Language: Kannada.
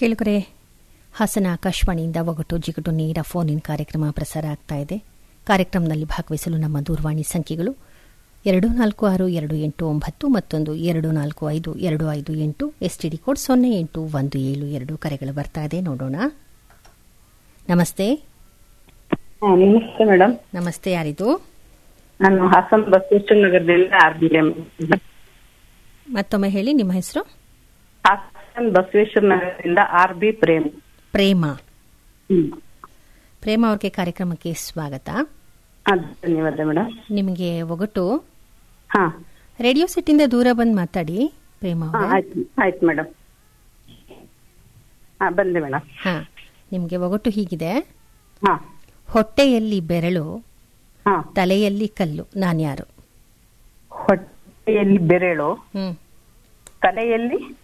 ಕೇಳುಗರೆ ಹಾಸನ ಆಕಾಶವಾಣಿಯಿಂದ ಒಗಟು ಜಿಗಟು ನೇರ ಫೋನ್ ಇನ್ ಕಾರ್ಯಕ್ರಮ ಪ್ರಸಾರ ಆಗ್ತಾ ಇದೆ ಕಾರ್ಯಕ್ರಮದಲ್ಲಿ ಭಾಗವಹಿಸಲು ನಮ್ಮ ದೂರವಾಣಿ ಸಂಖ್ಯೆಗಳು ಎರಡು ನಾಲ್ಕು ಆರು ಎರಡು ಎಂಟು ಒಂಬತ್ತು ಮತ್ತೊಂದು ಎರಡು ನಾಲ್ಕು ಐದು ಎರಡು ಐದು ಎಂಟು ಎಸ್ಟಿಡಿ ಕೋಡ್ ಸೊನ್ನೆ ಎಂಟು ಒಂದು ಏಳು ಎರಡು ಕರೆಗಳು ಬರ್ತಾ ಇದೆ ನೋಡೋಣ ನಮಸ್ತೆ ಹಾ, ನಮಸ್ತೆ ಮೇಡಮ್ ನಮಸ್ತೆ ಯಾರಿದು ನಾನು ಹಾಸನ್ ಬಸವೇಶ್ವರ ನಗರದಿಂದ ಆರ್ ಬಿ ಎಂ ಮತ್ತೊಮ್ಮೆ ಹೇಳಿ ನಿಮ್ಮ ಹೆಸರು ಹಾಸನ್ ಬಸವೇಶ್ವರ ನಗರದಿಂದ ಆರ್ ಬಿ ಪ್ರೇಮ್ ಪ್ರೇಮ ಹ್ಮ್. ಪ್ರೇಮ ಅವ್ರಿಗೆ ಕಾರ್ಯಕ್ರಮಕ್ಕೆ ಸ್ವಾಗತ ಹಾ, ಧನ್ಯವಾದ ಮೇಡಮ್ ನಿಮಗೆ ಒಗಟು ಹಾ ರೇಡಿಯೋ ಸೆಟ್ಟಿಂದ ದೂರ ಬಂದು ಮಾತಾಡಿ ಪ್ರೇಮ ಹಾ, ಅವರೇ ಆಯ್ತು ಆಯ್ತು ಮೇಡಮ್ ಹಾ ಬಂದೆ ಮೇಡಮ್ ಹಾ ನಿಮಗೆ ಒಗಟು ಹೀಗಿದೆ ಹಾ ಹೊಟ್ಟೆಯಲ್ಲಿ ಬೆರಳು ಹಾ ತಲೆಯಲ್ಲಿ ಕಲ್ಲು ನಾನ್ಯಾರು ಹೊಟ್ಟೆಯಲ್ಲಿ ಬೆರಳು ಹ್ಮ್ ತಲೆಯಲ್ಲಿ